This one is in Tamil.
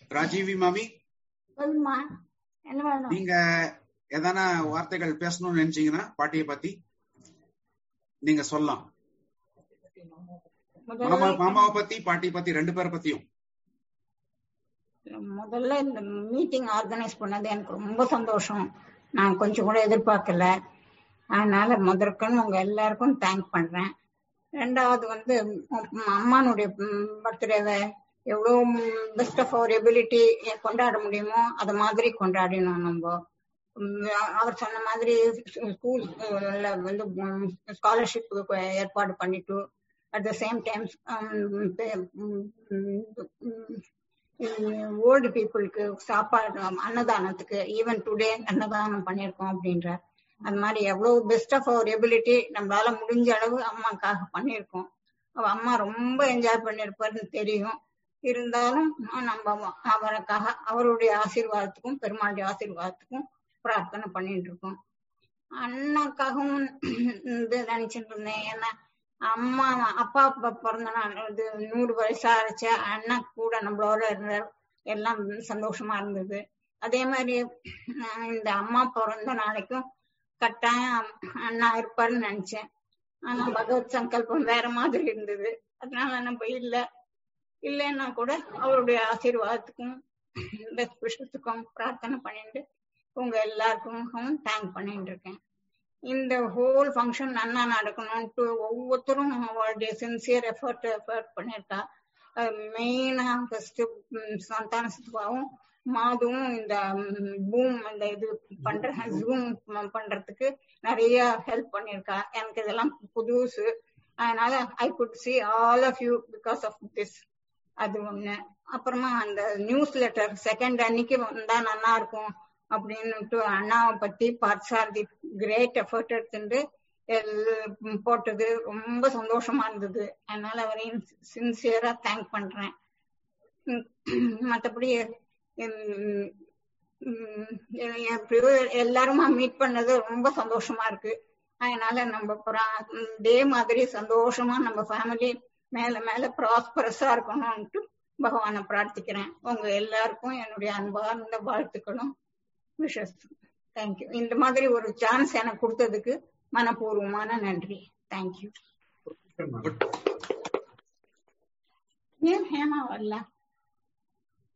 ராஜீவி மாமி சொல்லுமா என்ன வேணும் நீங்க எதனா வார்த்தைகள் பேசணும்னு நினைச்சீங்கன்னா பாட்டியை பத்தி நீங்க சொல்லலாம் மாமா முதல்ல மாமாவை பத்தி பாட்டி பத்தி ரெண்டு பேரை பத்தியும் முதல்ல இந்த மீட்டிங் ஆர்கனைஸ் பண்ணது எனக்கு ரொம்ப சந்தோஷம் நான் கொஞ்சம் கூட எதிர்பார்க்கல அதனால முதற்கன்னு உங்க எல்லாருக்கும் தேங்க் பண்றேன் ரெண்டாவது வந்து உம் அம்மானுடைய பர்த்டேவை எவ்வளோ பெஸ்ட் ஆஃப் அவர் எபிலிட்டி கொண்டாட முடியுமோ அது மாதிரி கொண்டாடினோம் நம்ம உம் அவர் சொன்ன மாதிரி ஸ்கூல்ல வந்து ஸ்காலர்ஷிப் ஏற்பாடு பண்ணிட்டு at the same time old பீப்புளுக்கு சாப்பாடு அன்னதானத்துக்கு ஈவன் டுடே அன்னதானம் பண்ணியிருக்கோம் அப்படின்ற அது மாதிரி எவ்வளவு பெஸ்ட் ஆஃப் அவர் எபிலிட்டி நம்மளால முடிஞ்ச அளவு அம்மாக்காக பண்ணியிருக்கோம் அவ அம்மா ரொம்ப என்ஜாய் பண்ணிருப்பாருன்னு தெரியும் இருந்தாலும் நம்ம அவருக்காக அவருடைய ஆசீர்வாதத்துக்கும் பெருமாளுடைய ஆசீர்வாதத்துக்கும் பிரார்த்தனை பண்ணிட்டு இருக்கோம் அண்ணாக்காகவும் இது நினைச்சிட்டு இருந்தேன் ஏன்னா அம்மா அப்பா அப்பா பிறந்த நாள் இது நூறு வயசா ஆச்சு அண்ணா கூட நம்மளோட இருந்தார் எல்லாம் சந்தோஷமா இருந்தது அதே மாதிரி அஹ் இந்த அம்மா பிறந்த நாளைக்கும் கட்டாயம் அண்ணா இருப்பாருன்னு நினைச்சேன் ஆனா பகவத் சங்கல்பம் வேற மாதிரி இருந்தது அதனால நம்ம இல்ல இல்லைன்னா கூட அவருடைய ஆசீர்வாதத்துக்கும் பெஸ்ட் விஷயத்துக்கும் பிரார்த்தனை பண்ணிட்டு உங்க எல்லாருக்கும் தேங்க் பண்ணிட்டு இருக்கேன் இந்த ஹோல் ஃபங்க்ஷன் நன்னா நடக்கணும்ட்டு ஒவ்வொருத்தரும் அவளுடைய சின்சியர் எஃபர்ட் எஃபர்ட் பண்ணியிருக்கா மெயினா ஃபர்ஸ்ட் சந்தான சித்துவாவும் மாதுவும் இந்த பூம் இந்த இது பண்ற ஜூம் பண்றதுக்கு நிறைய ஹெல்ப் பண்ணியிருக்கா எனக்கு இதெல்லாம் புதுசு அதனால I could see all of you because of this அது ஒண்ணு அப்புறமா அந்த நியூஸ் லெட்டர் செகண்ட் அன்னைக்கு வந்தா நல்லா இருக்கும் அப்படின்னுட்டு அண்ணாவை பத்தி பார்த்தாரதி கிரேட் எஃபர்ட் எடுத்துட்டு எல்~ போட்டது ரொம்ப சந்தோஷமா இருந்தது அதனால அவரையும் சின்சியரா தேங்க் பண்றேன் உம் மத்தபடி உம் உம் எப்படியோ எல்லாருமா மீட் பண்ணது ரொம்ப சந்தோஷமா இருக்கு அதனால நம்ம டே மாதிரி சந்தோஷமா நம்ம ஃபேமிலி மேல மேல ப்ராஸ்பரஸா இருக்கணும்ட்டு பகவானை பிரார்த்திக்கிறேன் உங்க எல்லாருக்கும் என்னுடைய அன்பார்ந்த வாழ்த்துக்களும் விஷஸ் தேங்க்யூ இந்த மாதிரி ஒரு சான்ஸ் எனக்கு கொடுத்ததுக்கு மனப்பூர்வமான நன்றி தேங்க்யூ ஏன் ஹேமா வரல